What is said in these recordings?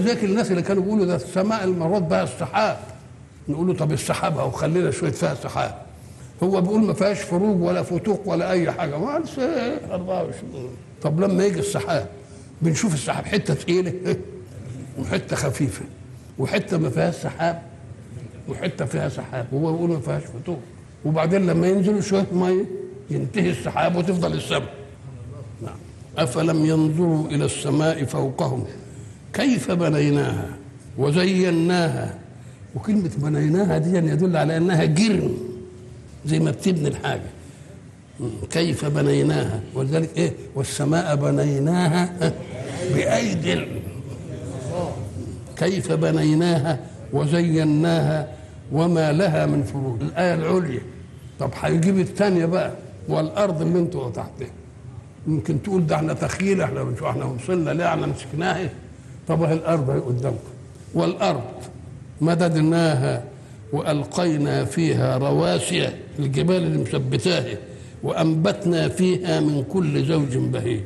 ذاك الناس اللي كانوا بيقولوا ده السماء المرات بها السحاب نقول له طب السحاب اهو خلينا شويه فيها سحاب هو بيقول ما فيهاش فروج ولا فتوق ولا اي حاجه ما قالش إيه 24 طب لما يجي السحاب بنشوف السحاب حته ثقيله وحته خفيفه وحته ما فيهاش سحاب وحته فيها سحاب وهو بيقول ما فيهاش فتوق وبعدين لما ينزلوا شويه ميه ينتهي السحاب وتفضل السماء نعم افلم ينظروا الى السماء فوقهم كيف بنيناها وزيناها وكلمة بنيناها دي يدل على أنها جرم زي ما بتبني الحاجة كيف بنيناها ولذلك إيه والسماء بنيناها بأيد كيف بنيناها وزيناها وما لها من فروج الآية العليا طب هيجيب الثانية بقى والأرض اللي انتوا تحتها يمكن تقول ده احنا تخيل احنا بنشوف احنا وصلنا ليه احنا مسكناها طب اهي الارض اهي قدامكم والارض مددناها والقينا فيها رواسي الجبال اللي مثبتاها وانبتنا فيها من كل زوج بهيج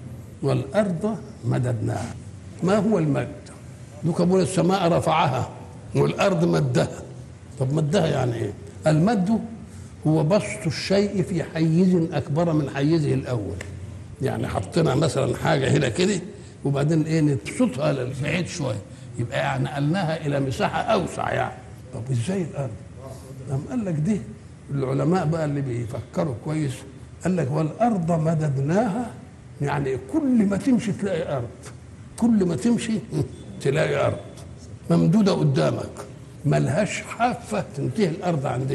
والارض مددناها ما هو المد؟ دوك بقول السماء رفعها والارض مدها طب مدها يعني ايه؟ المد هو بسط الشيء في حيز اكبر من حيزه الاول يعني حطينا مثلا حاجه هنا كده وبعدين ايه نبسطها للبعيد شويه يبقى يعني نقلناها الى مساحه اوسع يعني طب ازاي الارض؟ قام قال لك دي العلماء بقى اللي بيفكروا كويس قال لك والارض مددناها يعني كل ما تمشي تلاقي ارض كل ما تمشي تلاقي ارض ممدوده قدامك ملهاش حافه تنتهي الارض عندها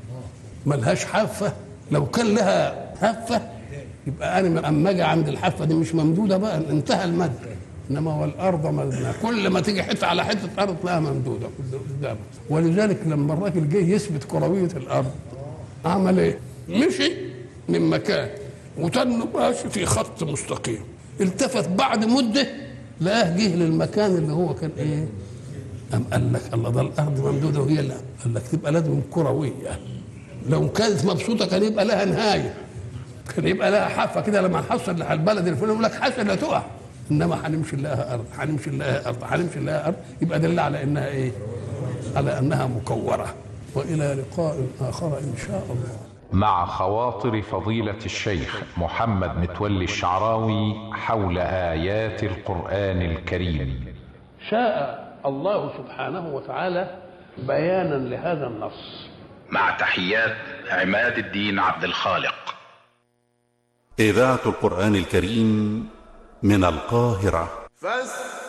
ملهاش حافه لو كان لها حافه يبقى انا اما اجي عند الحافه دي مش ممدوده بقى انتهى المد انما والارض مدنا كل ما تيجي حته على حته ارض تلاقيها ممدوده قدامك ولذلك لما الراجل جه يثبت كرويه الارض عمل ايه؟ مشي من مكان وتنه ماشي في خط مستقيم التفت بعد مده لقاه جه للمكان اللي هو كان ايه؟ قام قال لك الله ده الارض ممدوده وهي لا قال لك تبقى لازم كرويه لو كانت مبسوطه كان يبقى لها نهايه كان يبقى لها حافه كده لما نحصل على البلد الفلاني يقول لك حاسه لا تقع انما هنمشي لها ارض هنمشي لها ارض هنمشي لها ارض يبقى دل على انها ايه؟ على انها مكوره والى لقاء اخر ان شاء الله مع خواطر فضيلة الشيخ محمد متولي الشعراوي حول آيات القرآن الكريم شاء الله سبحانه وتعالى بيانا لهذا النص مع تحيات عماد الدين عبد الخالق إذاعة القرآن الكريم من القاهرة فاستمعوا